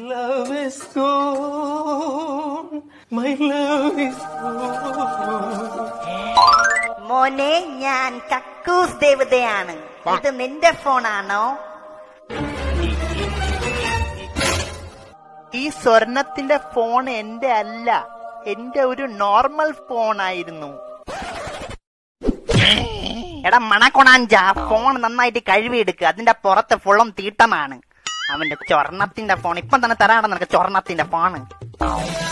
love is gone. My love is gone. മോനെ ഞാൻ കക്കൂസ് ദേവതയാണ് ഇത് നിന്റെ ഫോണാണോ ഈ സ്വർണത്തിന്റെ ഫോൺ എന്റെ അല്ല എന്റെ ഒരു നോർമൽ ഫോൺ ആയിരുന്നു എടാ മണക്കൊണാഞ്ച ഫോൺ നന്നായിട്ട് കഴുകിയെടുക്കുക അതിന്റെ പുറത്ത് ഫുള്ളും തീട്ടമാണ് അവന്റെ സ്വർണത്തിന്റെ ഫോൺ ഇപ്പം തന്നെ തരാണ് നിനക്ക് സ്വർണത്തിന്റെ ഫോണ്